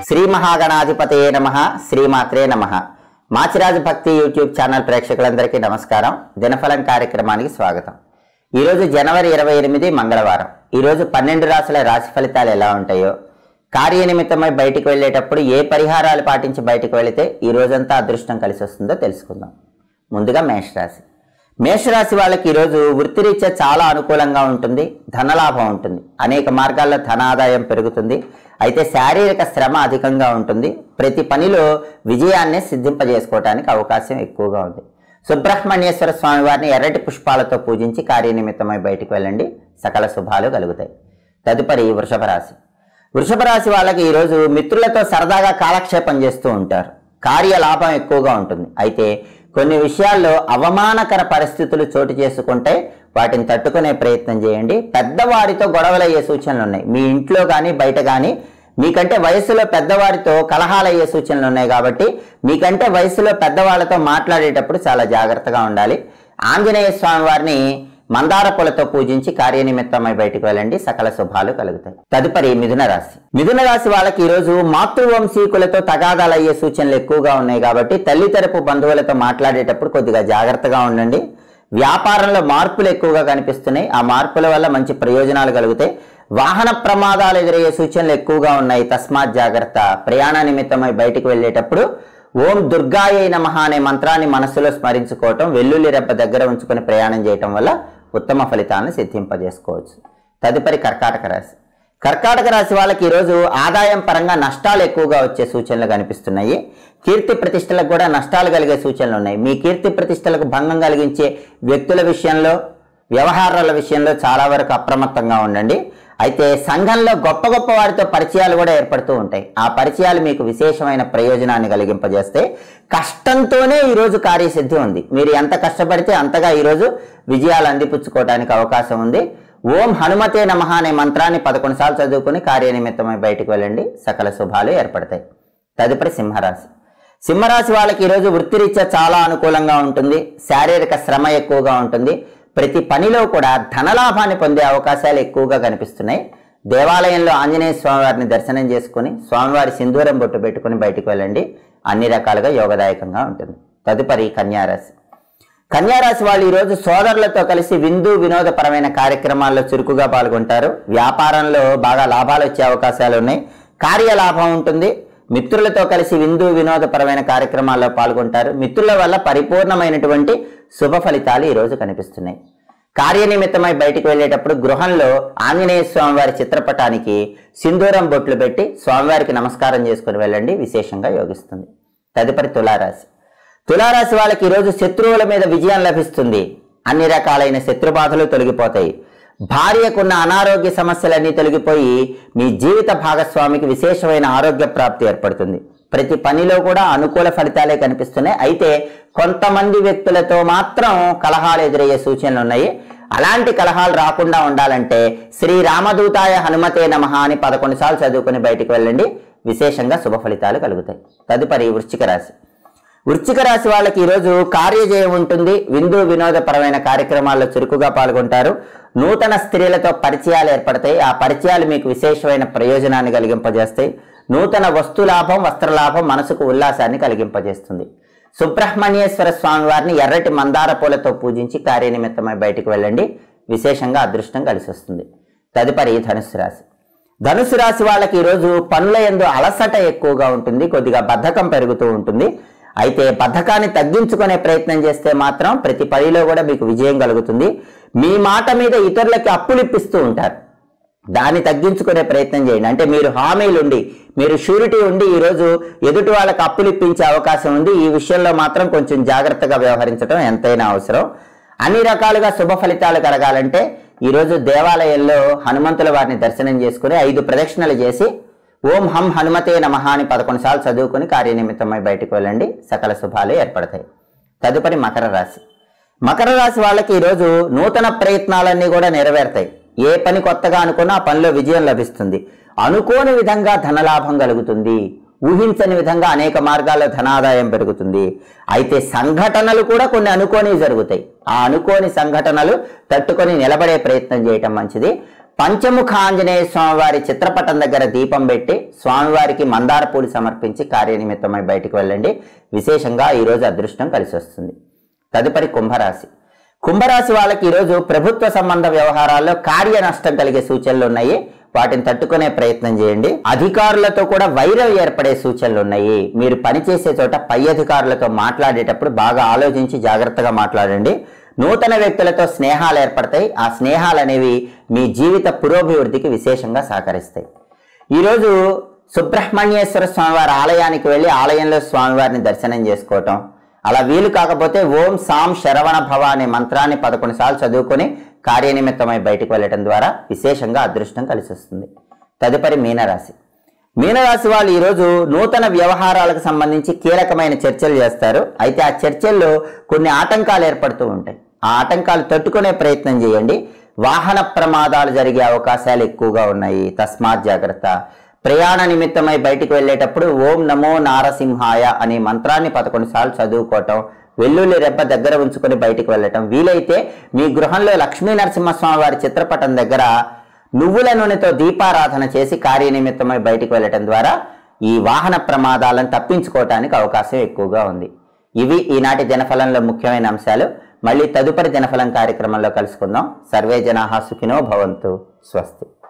శ్రీ మహాగణాధిపతయే నమ శ్రీమాత్రే నమ మాచిరాజు భక్తి యూట్యూబ్ ఛానల్ ప్రేక్షకులందరికీ నమస్కారం దినఫలం కార్యక్రమానికి స్వాగతం ఈరోజు జనవరి ఇరవై ఎనిమిది మంగళవారం ఈరోజు పన్నెండు రాసుల రాశి ఫలితాలు ఎలా ఉంటాయో కార్యనిమిత్తమై బయటికి వెళ్ళేటప్పుడు ఏ పరిహారాలు పాటించి బయటికి వెళితే ఈ రోజంతా అదృష్టం కలిసి వస్తుందో తెలుసుకుందాం ముందుగా మేషరాశి మేషరాశి వాళ్ళకి ఈరోజు వృత్తిరీత్యా చాలా అనుకూలంగా ఉంటుంది ధనలాభం ఉంటుంది అనేక మార్గాల్లో ధన ఆదాయం పెరుగుతుంది అయితే శారీరక శ్రమ అధికంగా ఉంటుంది ప్రతి పనిలో విజయాన్ని సిద్ధింపజేసుకోవడానికి అవకాశం ఎక్కువగా ఉంది సుబ్రహ్మణ్యేశ్వర స్వామి వారిని ఎర్రటి పుష్పాలతో పూజించి కార్యనిమిత్తమై బయటికి వెళ్ళండి సకల శుభాలు కలుగుతాయి తదుపరి వృషభ రాశి వృషభ రాశి వాళ్ళకి ఈరోజు మిత్రులతో సరదాగా కాలక్షేపం చేస్తూ ఉంటారు కార్య లాభం ఎక్కువగా ఉంటుంది అయితే కొన్ని విషయాల్లో అవమానకర పరిస్థితులు చోటు చేసుకుంటే వాటిని తట్టుకునే ప్రయత్నం చేయండి పెద్దవారితో గొడవలయ్యే సూచనలు ఉన్నాయి మీ ఇంట్లో కానీ బయట కానీ మీకంటే వయసులో పెద్దవారితో కలహాలయ్యే సూచనలు ఉన్నాయి కాబట్టి మీకంటే వయసులో పెద్దవాళ్ళతో మాట్లాడేటప్పుడు చాలా జాగ్రత్తగా ఉండాలి ఆంజనేయ స్వామి వారిని మందార పూలతో పూజించి కార్యనిమిత్తమై బయటికి వెళ్ళండి సకల శుభాలు కలుగుతాయి తదుపరి మిథున రాశి మిథున రాశి వాళ్ళకి ఈరోజు మాతృవంశీకులతో తగాదాలు అయ్యే సూచనలు ఎక్కువగా ఉన్నాయి కాబట్టి తల్లి తరపు బంధువులతో మాట్లాడేటప్పుడు కొద్దిగా జాగ్రత్తగా ఉండండి వ్యాపారంలో మార్పులు ఎక్కువగా కనిపిస్తున్నాయి ఆ మార్పుల వల్ల మంచి ప్రయోజనాలు కలుగుతాయి వాహన ప్రమాదాలు ఎదురయ్యే సూచనలు ఎక్కువగా ఉన్నాయి తస్మాత్ జాగ్రత్త ప్రయాణ నిమిత్తమై బయటికి వెళ్ళేటప్పుడు ఓం దుర్గాయ నమః అనే మంత్రాన్ని మనసులో స్మరించుకోవటం వెల్లుల్లి రెప్ప దగ్గర ఉంచుకొని ప్రయాణం చేయటం వల్ల ఉత్తమ ఫలితాలను సిద్ధింపజేసుకోవచ్చు తదుపరి కర్కాటక రాశి కర్కాటక రాశి వాళ్ళకి ఈరోజు ఆదాయం పరంగా నష్టాలు ఎక్కువగా వచ్చే సూచనలు కనిపిస్తున్నాయి కీర్తి ప్రతిష్టలకు కూడా నష్టాలు కలిగే సూచనలు ఉన్నాయి మీ కీర్తి ప్రతిష్టలకు భంగం కలిగించే వ్యక్తుల విషయంలో వ్యవహారాల విషయంలో చాలా వరకు అప్రమత్తంగా ఉండండి అయితే సంఘంలో గొప్ప గొప్ప వారితో పరిచయాలు కూడా ఏర్పడుతూ ఉంటాయి ఆ పరిచయాలు మీకు విశేషమైన ప్రయోజనాన్ని కలిగింపజేస్తే కష్టంతోనే ఈరోజు కార్యసిద్ధి ఉంది మీరు ఎంత కష్టపడితే అంతగా ఈరోజు విజయాలు అందిపుచ్చుకోవడానికి అవకాశం ఉంది ఓం హనుమతే నమః అనే మంత్రాన్ని పదకొండు సార్లు చదువుకుని కార్యనిమిత్తమై బయటకు వెళ్ళండి సకల శుభాలు ఏర్పడతాయి తదుపరి సింహరాశి సింహరాశి వాళ్ళకి ఈరోజు వృత్తిరీత్యా చాలా అనుకూలంగా ఉంటుంది శారీరక శ్రమ ఎక్కువగా ఉంటుంది ప్రతి పనిలో కూడా ధనలాభాన్ని పొందే అవకాశాలు ఎక్కువగా కనిపిస్తున్నాయి దేవాలయంలో ఆంజనేయ స్వామివారిని దర్శనం చేసుకుని స్వామివారి సింధూరం బొట్టు పెట్టుకుని బయటకు వెళ్ళండి అన్ని రకాలుగా యోగదాయకంగా ఉంటుంది తదుపరి కన్యారాశి కన్యారాశి వాళ్ళు ఈరోజు సోదరులతో కలిసి విందు వినోదపరమైన కార్యక్రమాల్లో చురుకుగా పాల్గొంటారు వ్యాపారంలో బాగా లాభాలు వచ్చే అవకాశాలు ఉన్నాయి కార్యలాభం ఉంటుంది మిత్రులతో కలిసి విందు వినోదపరమైన కార్యక్రమాల్లో పాల్గొంటారు మిత్రుల వల్ల పరిపూర్ణమైనటువంటి శుభ ఫలితాలు ఈరోజు కనిపిస్తున్నాయి కార్యనిమిత్తమై బయటికి వెళ్ళేటప్పుడు గృహంలో ఆంజనేయ స్వామివారి చిత్రపటానికి సింధూరం బొట్లు పెట్టి స్వామివారికి నమస్కారం చేసుకుని వెళ్ళండి విశేషంగా యోగిస్తుంది తదుపరి తులారాశి తులారాశి వాళ్ళకి ఈరోజు శత్రువుల మీద విజయం లభిస్తుంది అన్ని రకాలైన శత్రుబాధలు తొలగిపోతాయి భార్యకున్న అనారోగ్య సమస్యలన్నీ తొలగిపోయి మీ జీవిత భాగస్వామికి విశేషమైన ఆరోగ్య ప్రాప్తి ఏర్పడుతుంది ప్రతి పనిలో కూడా అనుకూల ఫలితాలే కనిపిస్తున్నాయి అయితే కొంతమంది వ్యక్తులతో మాత్రం కలహాలు ఎదురయ్యే సూచనలు ఉన్నాయి అలాంటి కలహాలు రాకుండా ఉండాలంటే శ్రీ రామదూతాయ హనుమతే నమః అని పదకొండు సార్లు చదువుకుని బయటికి వెళ్ళండి విశేషంగా శుభ ఫలితాలు కలుగుతాయి తదుపరి వృశ్చిక రాశి వృశ్చిక రాశి వాళ్ళకి ఈరోజు కార్యజయం ఉంటుంది విందు వినోదపరమైన కార్యక్రమాల్లో చురుకుగా పాల్గొంటారు నూతన స్త్రీలతో పరిచయాలు ఏర్పడతాయి ఆ పరిచయాలు మీకు విశేషమైన ప్రయోజనాన్ని కలిగింపజేస్తాయి నూతన వస్తు లాభం వస్త్రలాభం మనసుకు ఉల్లాసాన్ని కలిగింపజేస్తుంది సుబ్రహ్మణ్యేశ్వర స్వామి వారిని ఎర్రటి మందార పూలతో పూజించి కార్యనిమిత్తమై బయటికి వెళ్ళండి విశేషంగా అదృష్టం కలిసి వస్తుంది తదుపరి ధనుసు రాశి ధనుసు రాశి వాళ్ళకి ఈరోజు పనుల ఎందు అలసట ఎక్కువగా ఉంటుంది కొద్దిగా బద్ధకం పెరుగుతూ ఉంటుంది అయితే బద్ధకాన్ని తగ్గించుకునే ప్రయత్నం చేస్తే మాత్రం ప్రతి పనిలో కూడా మీకు విజయం కలుగుతుంది మీ మాట మీద ఇతరులకి అప్పులు ఇప్పిస్తూ ఉంటారు దాన్ని తగ్గించుకునే ప్రయత్నం చేయండి అంటే మీరు హామీలు ఉండి మీరు షూరిటీ ఉండి ఈరోజు ఎదుటి వాళ్ళకి అప్పులు ఇప్పించే అవకాశం ఉంది ఈ విషయంలో మాత్రం కొంచెం జాగ్రత్తగా వ్యవహరించడం ఎంతైనా అవసరం అన్ని రకాలుగా శుభ ఫలితాలు కలగాలంటే ఈరోజు దేవాలయంలో హనుమంతుల వారిని దర్శనం చేసుకుని ఐదు ప్రదక్షిణలు చేసి ఓం హం హనుమతే నమః అని పదకొండు సార్లు చదువుకుని కార్యనిమిత్తమై బయటకు వెళ్ళండి సకల శుభాలు ఏర్పడతాయి తదుపరి మకర రాశి మకర రాశి వాళ్ళకి ఈరోజు నూతన ప్రయత్నాలన్నీ కూడా నెరవేరుతాయి ఏ పని కొత్తగా అనుకున్నా ఆ పనిలో విజయం లభిస్తుంది అనుకోని విధంగా ధనలాభం కలుగుతుంది ఊహించని విధంగా అనేక మార్గాల్లో ధనాదాయం పెరుగుతుంది అయితే సంఘటనలు కూడా కొన్ని అనుకోని జరుగుతాయి ఆ అనుకోని సంఘటనలు తట్టుకొని నిలబడే ప్రయత్నం చేయటం మంచిది పంచముఖ ఆంజనేయ స్వామివారి చిత్రపటం దగ్గర దీపం పెట్టి స్వామివారికి మందార పూలు సమర్పించి కార్యనిమిత్తమై బయటికి వెళ్ళండి విశేషంగా ఈరోజు అదృష్టం కలిసి వస్తుంది తదుపరి కుంభరాశి కుంభరాశి వాళ్ళకి ఈరోజు ప్రభుత్వ సంబంధ వ్యవహారాల్లో కార్య నష్టం కలిగే సూచనలు ఉన్నాయి వాటిని తట్టుకునే ప్రయత్నం చేయండి అధికారులతో కూడా వైరం ఏర్పడే సూచనలు ఉన్నాయి మీరు పనిచేసే చోట పై అధికారులతో మాట్లాడేటప్పుడు బాగా ఆలోచించి జాగ్రత్తగా మాట్లాడండి నూతన వ్యక్తులతో స్నేహాలు ఏర్పడతాయి ఆ స్నేహాలు అనేవి మీ జీవిత పురోభివృద్ధికి విశేషంగా సహకరిస్తాయి ఈరోజు సుబ్రహ్మణ్యేశ్వర స్వామివారి ఆలయానికి వెళ్ళి ఆలయంలో స్వామివారిని దర్శనం చేసుకోవటం అలా వీలు కాకపోతే ఓం సాం శరవణ భవ అనే మంత్రాన్ని పదకొండు సార్లు చదువుకొని కార్యనిమిత్తమై బయటకు వెళ్ళటం ద్వారా విశేషంగా అదృష్టం కలిసి వస్తుంది తదుపరి మీనరాశి మీనరాశి వాళ్ళు ఈరోజు నూతన వ్యవహారాలకు సంబంధించి కీలకమైన చర్చలు చేస్తారు అయితే ఆ చర్చల్లో కొన్ని ఆటంకాలు ఏర్పడుతూ ఉంటాయి ఆ ఆటంకాలు తట్టుకునే ప్రయత్నం చేయండి వాహన ప్రమాదాలు జరిగే అవకాశాలు ఎక్కువగా ఉన్నాయి తస్మాత్ జాగ్రత్త ప్రయాణ నిమిత్తమై బయటికి వెళ్ళేటప్పుడు ఓం నమో నారసింహాయ అనే మంత్రాన్ని పదకొండు సార్లు చదువుకోవటం వెల్లుల్లి రెబ్బ దగ్గర ఉంచుకొని బయటికి వెళ్ళటం వీలైతే మీ గృహంలో లక్ష్మీ నరసింహస్వామి వారి చిత్రపటం దగ్గర నువ్వుల నూనెతో దీపారాధన చేసి కార్యనిమిత్తమై బయటికి వెళ్ళటం ద్వారా ఈ వాహన ప్రమాదాలను తప్పించుకోవటానికి అవకాశం ఎక్కువగా ఉంది ఇవి ఈనాటి దినఫలంలో ముఖ్యమైన అంశాలు మళ్ళీ తదుపరి దినఫలం కార్యక్రమంలో కలుసుకుందాం సర్వే జనాహా సుఖినో భవంతు స్వస్తి